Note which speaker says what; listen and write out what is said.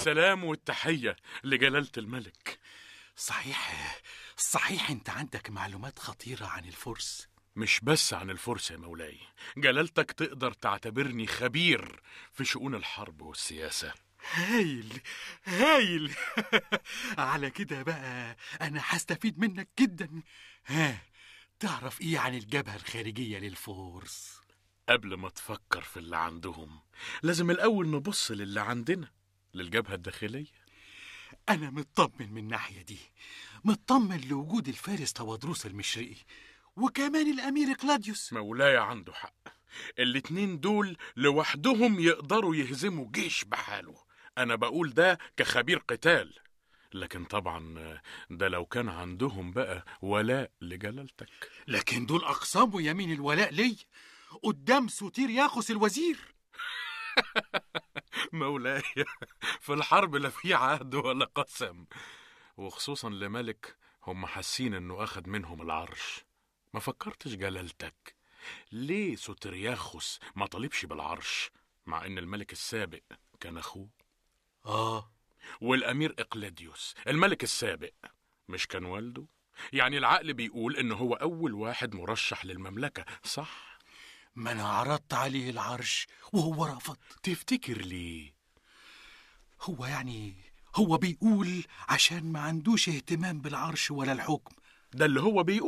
Speaker 1: السلام والتحية لجلالة الملك
Speaker 2: صحيح صحيح انت عندك معلومات خطيرة عن الفرس
Speaker 1: مش بس عن الفرس يا مولاي جلالتك تقدر تعتبرني خبير في شؤون الحرب والسياسة
Speaker 2: هايل هايل على كده بقى انا هستفيد منك جدا ها تعرف ايه عن الجبهة الخارجية للفرس
Speaker 1: قبل ما تفكر في اللي عندهم لازم الأول نبص للي عندنا للجبهة الداخلية
Speaker 2: انا مطمن من الناحية دي مطمن لوجود الفارس توادروس المشرقي وكمان الامير كلاديوس
Speaker 1: مولاي عنده حق الاتنين دول لوحدهم يقدروا يهزموا جيش بحاله أنا بقول ده كخبير قتال لكن طبعا ده لو كان عندهم بقى ولاء لجلالتك
Speaker 2: لكن دول اقسموا يمين الولاء لي قدام سوتير ياخس الوزير
Speaker 1: مولاي في الحرب لا في عهد ولا قسم وخصوصا لملك هم حاسين انه اخد منهم العرش ما فكرتش جلالتك ليه سوترياخوس ما طلبش بالعرش مع ان الملك السابق كان اخوه
Speaker 2: اه
Speaker 1: والامير اقلاديوس الملك السابق مش كان والده يعني العقل بيقول ان هو اول واحد مرشح للمملكه صح
Speaker 2: ما انا عرضت عليه العرش وهو رفض
Speaker 1: تفتكر ليه
Speaker 2: هو يعني هو بيقول عشان ما عندوش اهتمام بالعرش ولا الحكم
Speaker 1: ده اللي هو بيقول